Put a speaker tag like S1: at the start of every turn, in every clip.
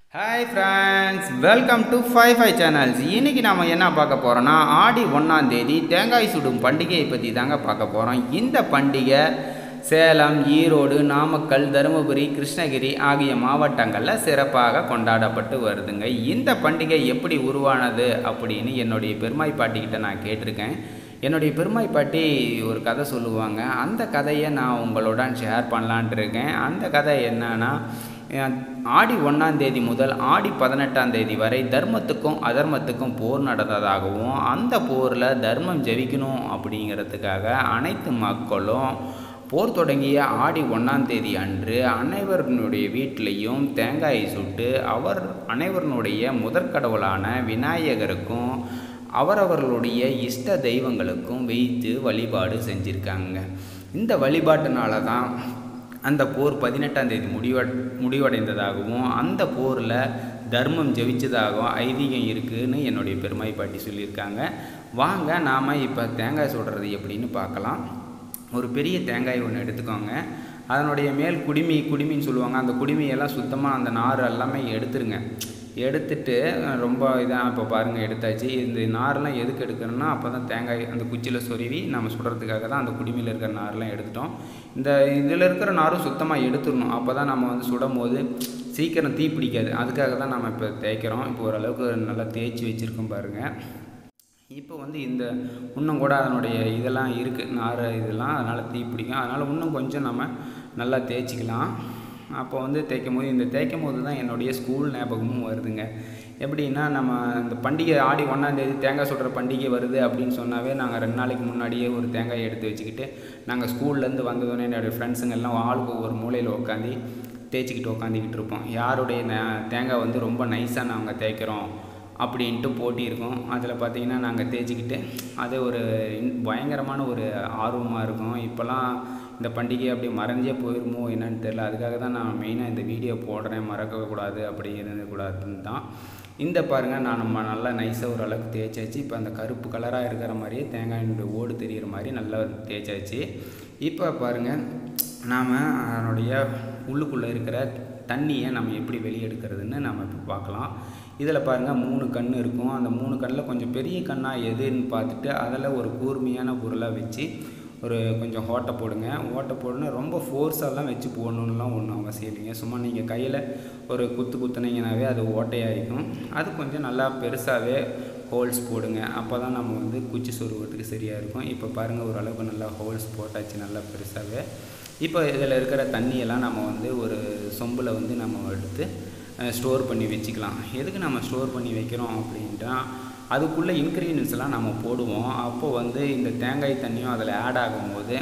S1: hi friends welcome to five five channels இன்றைக்கி நம்ம என்ன பார்க்க போகிறோன்னா ஆடி ஒன்றாம் தேதி தேங்காய் சுடும் பண்டிகையை பற்றி தாங்க பார்க்க போகிறோம் இந்த பண்டிகை சேலம் ஈரோடு நாமக்கல் தருமபுரி கிருஷ்ணகிரி ஆகிய மாவட்டங்களில் சிறப்பாக கொண்டாடப்பட்டு வருதுங்க இந்த பண்டிகை எப்படி உருவானது அப்படின்னு என்னுடைய பெருமாய் பாட்டிக்கிட்ட நான் கேட்டிருக்கேன் என்னுடைய பெருமாய் பாட்டி ஒரு கதை சொல்லுவாங்க அந்த கதையை நான் உங்களுடன் ஷேர் பண்ணலான்ட்டு இருக்கேன் அந்த கதை என்னன்னா அஹ், ஆடி ஒன்றாம் தேதி முதல் ஆடி பதினெட்டாம் தேதி வரை தர்மத்துக்கும் அதர்மத்துக்கும் போர் நடந்ததாகவும் அந்த போரில் தர்மம் ஜெயிக்கணும் அப்படிங்கிறதுக்காக அனைத்து மக்களும் போர் தொடங்கிய ஆடி ஒன்றாம் தேதி அன்று அனைவருடைய வீட்டிலையும் தேங்காயை சுட்டு அவர் அனைவருடைய முதற்கடவுளான விநாயகருக்கும் அவரவர்களுடைய இஷ்ட தெய்வங்களுக்கும் வைத்து வழிபாடு செஞ்சுருக்காங்க இந்த வழிபாட்டினால தான் அந்த போர் பதினெட்டாம் தேதி முடிவ முடிவடைந்ததாகவும் அந்த போரில் தர்மம் ஜெயிச்சதாகவும் ஐதீகம் இருக்குன்னு என்னுடைய பெருமாய் பாட்டி சொல்லியிருக்காங்க வாங்க நாம் இப்போ தேங்காய் சுடுறது எப்படின்னு பார்க்கலாம் ஒரு பெரிய தேங்காய் ஒன்று எடுத்துக்கோங்க அதனுடைய மேல் குடுமி குடுமின்னு சொல்லுவாங்க அந்த குடுமியெல்லாம் சுத்தமாக அந்த நார் எல்லாமே எடுத்துருங்க எடுத்துட்டு அஹ், ரொம்ப இதாக இப்போ பாருங்கள் எடுத்தாச்சு இந்த நார்லாம் எதுக்கு எடுக்கணும்னா அப்போ தான் தேங்காய் அந்த குச்சியில் சொருவி நம்ம சுடுறதுக்காக தான் அந்த குடுமியில் இருக்கிற நார்லாம் எடுத்துட்டோம் இந்த இதில் இருக்கிற நாரும் சுத்தமாக எடுத்துடணும் அப்போ தான் நம்ம வந்து சுடும் போது சீக்கிரம் தீ பிடிக்காது அதுக்காக தான் நம்ம இப்போ தேய்க்கிறோம் இப்போ ஓரளவுக்கு நல்லா தேய்ச்சி வச்சுருக்கோம் பாருங்கள் இப்போ வந்து இந்த இன்னும் கூட அதனுடைய இதெல்லாம் இருக்குது நார் இதெல்லாம் அதனால் தீ பிடிக்கும் அதனால் இன்னும் கொஞ்சம் நம்ம நல்லா தேய்ச்சிக்கலாம் அப்போ வந்து தேய்க்கும் போது இந்த தேய்க்கும் போது தான் என்னுடைய ஸ்கூல் ஞாபகமும் வருதுங்க எப்படின்னா நம்ம இந்த பண்டிகை ஆடி ஒன்றாந்தேதி தேங்காய் சுடுற பண்டிகை வருது அப்படின்னு சொன்னாவே நாங்கள் ரெண்டு நாளைக்கு முன்னாடியே ஒரு தேங்காயை எடுத்து வச்சுக்கிட்டு நாங்கள் ஸ்கூல்லேருந்து வந்ததோடனே என்னுடைய ஃப்ரெண்ட்ஸுங்க எல்லாம் ஆளுக்கு ஒரு மூலையில் உட்காந்து தேய்ச்சிக்கிட்டு உட்காந்துக்கிட்டு இருப்போம் யாருடைய நே- தேங்காய் வந்து ரொம்ப நைஸாக நாங்கள் தேய்க்கிறோம் அப்படின்ட்டு போட்டி இருக்கும் அதில் பார்த்தீங்கன்னா நாங்கள் தேய்ச்சிக்கிட்டு அது ஒரு இன்- பயங்கரமான ஒரு ஆர்வமாக இருக்கும் இப்போல்லாம் இந்த பண்டிகை அப்படியே மறைஞ்சே போயிருமோ என்னன்னு தெரியல அதுக்காக தான் நான் மெயினாக இந்த வீடியோ போடுறேன் மறக்கக்கூடாது அப்படி இருந்துக்கூடாதுன்னு தான் இந்த பாருங்கள் நான் நம்ம நல்லா நைஸாக ஓரளவுக்கு தேய்ச்சாச்சு இப்போ அந்த கருப்பு கலராக இருக்கிற மாதிரியே தேங்காயினுடைய ஓடு தெரிகிற மாதிரி நல்லா தேய்ச்சாச்சு இப்போ பாருங்கள் நாம் அதனுடைய உள்ளுக்குள்ளே இருக்கிற தண்ணியை நம்ம எப்படி வெளியே எடுக்கிறதுன்னு நம்ம இப்போ பார்க்கலாம் இதில் பாருங்கள் மூணு கண் இருக்கும் அந்த மூணு கண்ணில் கொஞ்சம் பெரிய கண்ணாக எதுன்னு பார்த்துட்டு அதில் ஒரு கூர்மையான பொருளாக வச்சு ஒரு கொஞ்சம் ஓட்டை போடுங்க ஓட்டை போடணும் ரொம்ப ஃபோர்ஸாலாம் வச்சு போடணுன்னுலாம் ஒன்றும் அவசியம் இல்லைங்க சும்மா நீங்கள் கையில் ஒரு குத்து குத்துனீங்கனாவே அது ஓட்டையாகிக்கும் அது கொஞ்சம் நல்லா பெருசாகவே ஹோல்ஸ் போடுங்க அப்போ தான் நம்ம வந்து குச்சி சொருகிறதுக்கு சரியாக இருக்கும் இப்போ பாருங்கள் ஓரளவுக்கு நல்லா ஹோல்ஸ் போட்டாச்சு நல்லா பெருசாகவே இப்போ இதில் இருக்கிற தண்ணியெல்லாம் நம்ம வந்து ஒரு சொம்பில் வந்து நம்ம எடுத்து ஸ்டோர் பண்ணி வச்சுக்கலாம் எதுக்கு நம்ம ஸ்டோர் பண்ணி வைக்கிறோம் அப்படின்ட்டா அதுக்குள்ளே இன்க்ரீடியன்ஸ் எல்லாம் நம்ம போடுவோம் அப்போ வந்து இந்த தேங்காய் தண்ணியும் அதில் ஆட் ஆகும்போது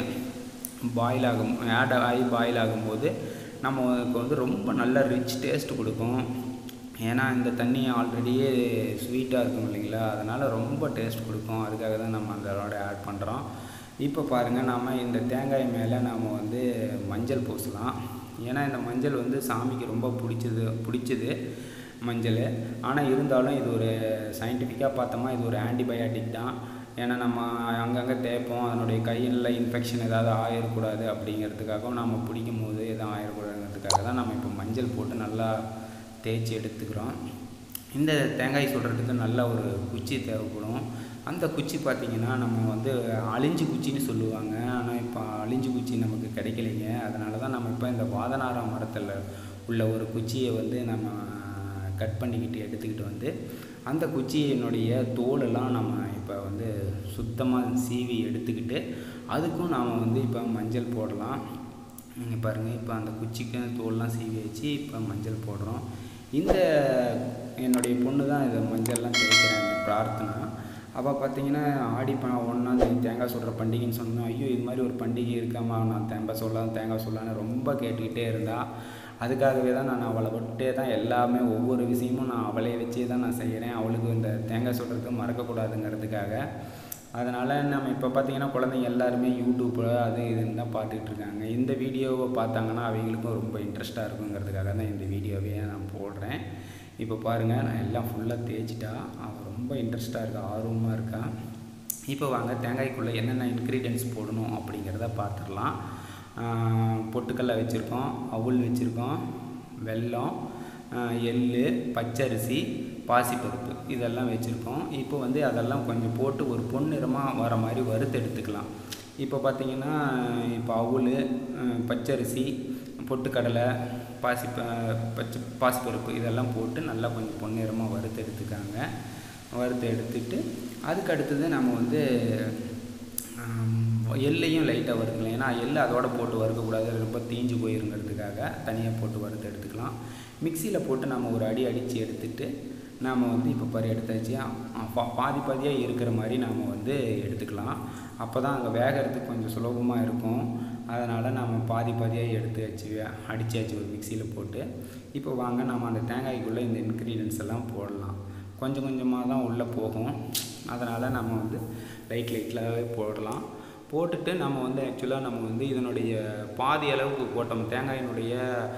S1: பாயில் ஆகும் ஆட் ஆகி பாயில் ஆகும்போது நமக்கு வந்து ரொம்ப நல்ல ரிச் டேஸ்ட் கொடுக்கும் ஏன்னா இந்த தண்ணி ஆல்ரெடியே ஸ்வீட்டாக இருக்கும் இல்லைங்களா அதனால் ரொம்ப டேஸ்ட் கொடுக்கும் அதுக்காக தான் நம்ம அதோட ஆட் பண்ணுறோம் இப்போ பாருங்கள் நாம் இந்த தேங்காய் மேலே நாம் வந்து மஞ்சள் பூசலாம் ஏன்னா இந்த மஞ்சள் வந்து சாமிக்கு ரொம்ப பிடிச்சது பிடிச்சது மஞ்சள் ஆனால் இருந்தாலும் இது ஒரு சயின்டிஃபிக்காக பார்த்தோமா இது ஒரு ஆன்டிபயாட்டிக் தான் ஏன்னா நம்ம அங்கங்கே தேய்ப்போம் அதனுடைய கையில் இன்ஃபெக்ஷன் ஏதாவது ஆயிடக்கூடாது அப்படிங்கிறதுக்காகவும் நம்ம பிடிக்கும் போது எதுவும் ஆயிடக்கூடாதுங்கிறதுக்காக தான் நம்ம இப்போ மஞ்சள் போட்டு நல்லா தேய்ச்சி எடுத்துக்கிறோம் இந்த தேங்காய் சுடுறதுக்கு நல்ல ஒரு குச்சி தேவைப்படும் அந்த குச்சி பார்த்திங்கன்னா நம்ம வந்து அழிஞ்சு குச்சின்னு சொல்லுவாங்க ஆனால் இப்போ அழிஞ்சு குச்சி நமக்கு கிடைக்கலைங்க அதனால தான் நம்ம இப்போ இந்த வாதனாரா மரத்தில் உள்ள ஒரு குச்சியை வந்து நம்ம கட் பண்ணிக்கிட்டு எடுத்துக்கிட்டு வந்து அந்த குச்சியினுடைய தோலெல்லாம் நம்ம இப்போ வந்து சுத்தமாக சீவி எடுத்துக்கிட்டு அதுக்கும் நாம் வந்து இப்போ மஞ்சள் போடலாம் நீங்கள் பாருங்கள் இப்போ அந்த குச்சிக்கு தோல்லாம் சீவி வச்சு இப்போ மஞ்சள் போடுறோம் இந்த என்னுடைய பொண்ணு தான் இதை மஞ்சள்லாம் தேய்க்கிறாங்க பிரார்த்தனா அவள் பார்த்தீங்கன்னா ஆடி ப ஒன்றாந்தேதி தேங்காய் சுடுற பண்டிகைன்னு சொன்னோம் ஐயோ இது மாதிரி ஒரு பண்டிகை இருக்காமா நான் தேங்காய் சொல்லலாம் தேங்காய் சொல்லலான்னு ரொம்ப கேட்டுக்கிட்டே இருந்தா அதுக்காகவே தான் நான் அவளை விட்டே தான் எல்லாமே ஒவ்வொரு விஷயமும் நான் அவளை வச்சே தான் நான் செய்கிறேன் அவளுக்கு இந்த தேங்காய் சுடுறது மறக்கக்கூடாதுங்கிறதுக்காக அதனால் நம்ம இப்போ பார்த்தீங்கன்னா குழந்தைங்க எல்லாருமே யூடியூப்பில் அது இதுன்னு தான் பார்த்துக்கிட்டு இருக்காங்க இந்த வீடியோவை பார்த்தாங்கன்னா அவங்களுக்கும் ரொம்ப இன்ட்ரெஸ்ட்டாக இருக்குங்கிறதுக்காக தான் இந்த வீடியோவே நான் போடுறேன் இப்போ பாருங்கள் நான் எல்லாம் ஃபுல்லாக தேய்ச்சிட்டா அவள் ரொம்ப இன்ட்ரெஸ்ட்டாக இருக்கா ஆர்வமாக இருக்கா இப்போ வாங்க தேங்காய்க்குள்ளே என்னென்ன இன்க்ரீடியன்ஸ் போடணும் அப்படிங்கிறத பார்த்துடலாம் பொட்டுக்கடலை வச்சுருக்கோம் அவுள் வச்சுருக்கோம் வெல்லம் எள் பச்சரிசி பாசிப்பருப்பு இதெல்லாம் வச்சுருக்கோம் இப்போ வந்து அதெல்லாம் கொஞ்சம் போட்டு ஒரு பொன்னிறமாக வர மாதிரி வறுத்து எடுத்துக்கலாம் இப்போ பார்த்திங்கன்னா இப்போ அவுள் பச்சரிசி பொட்டுக்கடலை பாசி பச்சை பாசிப்பருப்பு இதெல்லாம் போட்டு நல்லா கொஞ்சம் பொன்னிறமாக வறுத்து எடுத்துக்காங்க வறுத்து எடுத்துட்டு அதுக்கு அடுத்தது நம்ம வந்து எள்ளையும் லைட்டாக வறுக்கலாம் ஏன்னா எள் அதோட போட்டு வறுக்கக்கூடாது ரொம்ப தீஞ்சு போயிருங்கிறதுக்காக தனியாக போட்டு வறுத்து எடுத்துக்கலாம் மிக்சியில் போட்டு நம்ம ஒரு அடி அடித்து எடுத்துட்டு நாம் வந்து இப்போ பாரு எடுத்தாச்சு பாதி பாதியாக இருக்கிற மாதிரி நாம் வந்து எடுத்துக்கலாம் அப்போ தான் அங்கே வேகிறதுக்கு கொஞ்சம் சுலபமாக இருக்கும் அதனால் நம்ம பாதி பாதியாக எடுத்து வச்சு அடித்தாச்சு ஒரு மிக்சியில் போட்டு இப்போ வாங்க நம்ம அந்த தேங்காய்க்குள்ளே இந்த இன்க்ரீடியன்ஸ் எல்லாம் போடலாம் கொஞ்சம் கொஞ்சமாக தான் உள்ளே போகும் அதனால் நம்ம வந்து லைட் லைட்லாகவே போடலாம் போட்டுட்டு நம்ம வந்து ஆக்சுவலாக நம்ம வந்து இதனுடைய பாதி அளவுக்கு போட்டோம் தேங்காயினுடைய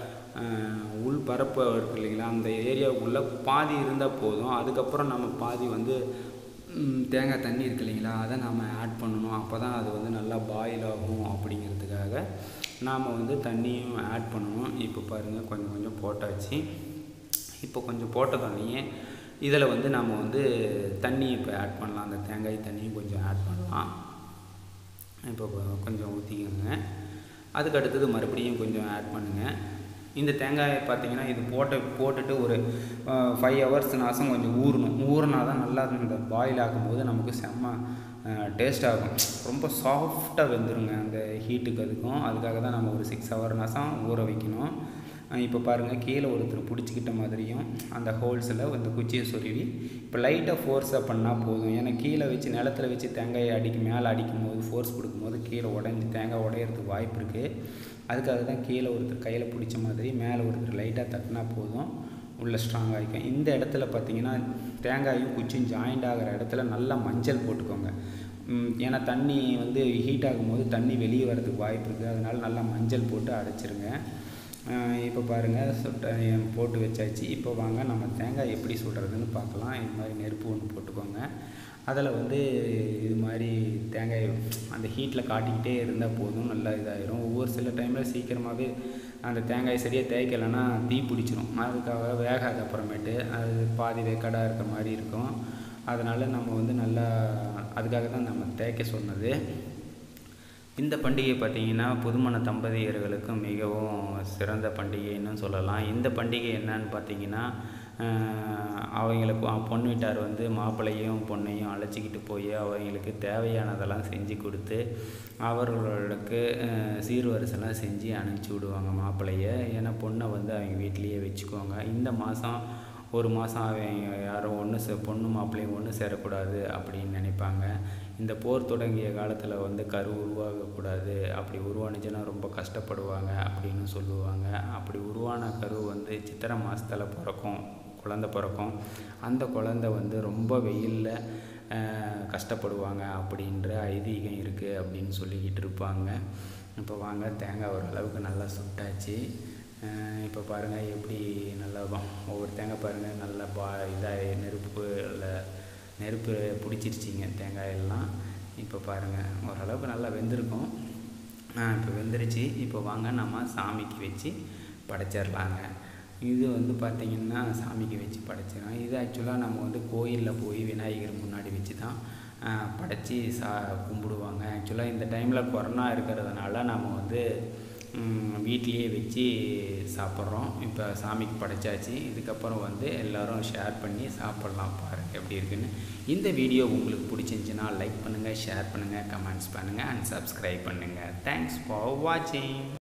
S1: உள் பரப்பு இருக்கு இல்லைங்களா அந்த ஏரியாவுக்குள்ளே பாதி இருந்தால் போதும் அதுக்கப்புறம் நம்ம பாதி வந்து தேங்காய் தண்ணி இருக்கு இல்லைங்களா அதை நாம் ஆட் பண்ணணும் அப்போ தான் அது வந்து நல்லா பாயில் ஆகும் அப்படிங்கிறதுக்காக நாம் வந்து தண்ணியும் ஆட் பண்ணணும் இப்போ பாருங்கள் கொஞ்சம் கொஞ்சம் போட்டாச்சு இப்போ கொஞ்சம் போட்ட தண்ணியே இதில் வந்து நம்ம வந்து தண்ணி இப்போ ஆட் பண்ணலாம் அந்த தேங்காய் தண்ணியும் கொஞ்சம் ஆட் பண்ணலாம் இப்போ கொஞ்சம் ஊற்றிக்கோங்க அதுக்கு அடுத்தது மறுபடியும் கொஞ்சம் ஆட் பண்ணுங்கள் இந்த தேங்காயை பார்த்தீங்கன்னா இது போட்ட போட்டுட்டு ஒரு ஃபைவ் ஹவர்ஸ் நாசம் கொஞ்சம் ஊறணும் ஊறினா தான் நல்லா இந்த பாயில் ஆகும்போது நமக்கு செம்ம டேஸ்ட் ஆகும் ரொம்ப சாஃப்டாக வெந்துருங்க அந்த ஹீட்டுக்கு அதுக்கும் அதுக்காக தான் நம்ம ஒரு சிக்ஸ் ஹவர் நாசம் ஊற வைக்கணும் இப்போ பாருங்கள் கீழே ஒருத்தர் பிடிச்சிக்கிட்ட மாதிரியும் அந்த ஹோல்ஸில் இந்த குச்சியை சொருவி இப்போ லைட்டாக ஃபோர்ஸாக பண்ணால் போதும் ஏன்னா கீழே வச்சு நிலத்தில் வச்சு தேங்காயை அடிக்கும் மேலே அடிக்கும் போது ஃபோர்ஸ் கொடுக்கும்போது கீழே உடஞ்சி தேங்காய் உடையிறதுக்கு வாய்ப்பு இருக்குது அதுக்காக தான் கீழே ஒருத்தர் கையில் பிடிச்ச மாதிரி மேலே ஒருத்தர் லைட்டாக தட்டினா போதும் உள்ளே ஸ்ட்ராங் ஆகிக்கும் இந்த இடத்துல பார்த்தீங்கன்னா தேங்காயும் குச்சியும் ஜாயிண்ட் ஆகிற இடத்துல நல்லா மஞ்சள் போட்டுக்கோங்க ஏன்னா தண்ணி வந்து ஹீட் ஆகும்போது தண்ணி வெளியே வரதுக்கு வாய்ப்பு இருக்குது அதனால் நல்லா மஞ்சள் போட்டு அடைச்சிருங்க இப்போ பாருங்கள் சுட்ட போட்டு வச்சாச்சு இப்போ வாங்க நம்ம தேங்காய் எப்படி சுடுறதுன்னு பார்க்கலாம் இது மாதிரி நெருப்பு ஒன்று போட்டுக்கோங்க அதில் வந்து இது மாதிரி தேங்காய் அந்த ஹீட்டில் காட்டிக்கிட்டே இருந்தால் போதும் நல்லா இதாயிரும் ஒவ்வொரு சில டைமில் சீக்கிரமாகவே அந்த தேங்காய் சரியாக தேய்க்கலைன்னா தீ பிடிச்சிரும் அதுக்காக வேகாது அப்புறமேட்டு அது பாதி வேக்காடாக இருக்க மாதிரி இருக்கும் அதனால் நம்ம வந்து நல்லா அதுக்காக தான் நம்ம தேய்க்க சொன்னது இந்த பண்டிகை பார்த்திங்கன்னா புதுமண தம்பதியர்களுக்கு மிகவும் சிறந்த பண்டிகைன்னு சொல்லலாம் இந்த பண்டிகை என்னன்னு பார்த்தீங்கன்னா அவங்களுக்கு பொண்ணு வீட்டார் வந்து மாப்பிள்ளையும் பொண்ணையும் அழைச்சிக்கிட்டு போய் அவங்களுக்கு தேவையானதெல்லாம் செஞ்சு கொடுத்து அவர்களுக்கு சீர்வரிசெல்லாம் செஞ்சு அனுப்பிச்சி விடுவாங்க மாப்பிள்ளைய ஏன்னா பொண்ணை வந்து அவங்க வீட்லேயே வச்சுக்குவாங்க இந்த மாதம் ஒரு மாதம் அவங்க யாரும் ஒன்று சே பொண்ணு மாப்பிள்ளையும் ஒன்று சேரக்கூடாது அப்படின்னு நினைப்பாங்க இந்த போர் தொடங்கிய காலத்தில் வந்து கரு உருவாகக்கூடாது அப்படி உருவானுச்சுன்னா ரொம்ப கஷ்டப்படுவாங்க அப்படின்னு சொல்லுவாங்க அப்படி உருவான கரு வந்து சித்திரை மாதத்தில் பிறக்கும் குழந்த பிறக்கும் அந்த குழந்த வந்து ரொம்ப வெயிலில் கஷ்டப்படுவாங்க அப்படின்ற ஐதீகம் இருக்குது அப்படின்னு சொல்லிக்கிட்டு இருப்பாங்க இப்போ வாங்க தேங்காய் ஓரளவுக்கு நல்லா சுட்டாச்சு இப்போ பாருங்கள் எப்படி நல்லா ஒவ்வொரு தேங்காய் பாருங்கள் நல்லா பா இதாக நெருப்பு இல்லை நெருப்பு பிடிச்சிருச்சிங்க தேங்காயெல்லாம் இப்போ பாருங்கள் ஓரளவுக்கு நல்லா வெந்திருக்கும் இப்போ வெந்துருச்சு இப்போ வாங்க நம்ம சாமிக்கு வச்சு படைச்சிடலாங்க இது வந்து பார்த்திங்கன்னா சாமிக்கு வச்சு படைச்சிடும் இது ஆக்சுவலாக நம்ம வந்து கோயிலில் போய் விநாயகர் முன்னாடி வச்சு தான் படைச்சி சா கும்பிடுவாங்க ஆக்சுவலாக இந்த டைமில் கொரோனா இருக்கிறதுனால நம்ம வந்து வீட்லேயே வச்சு சாப்பிட்றோம் இப்போ சாமிக்கு படைச்சாச்சு இதுக்கப்புறம் வந்து எல்லோரும் ஷேர் பண்ணி சாப்பிட்லாம் பாருங்கள் எப்படி இருக்குன்னு இந்த வீடியோ உங்களுக்கு பிடிச்சிருந்துச்சின்னா லைக் பண்ணுங்கள் ஷேர் பண்ணுங்கள் கமெண்ட்ஸ் பண்ணுங்கள் அண்ட் சப்ஸ்கிரைப் பண்ணுங்கள் தேங்க்ஸ் ஃபார் வாட்சிங்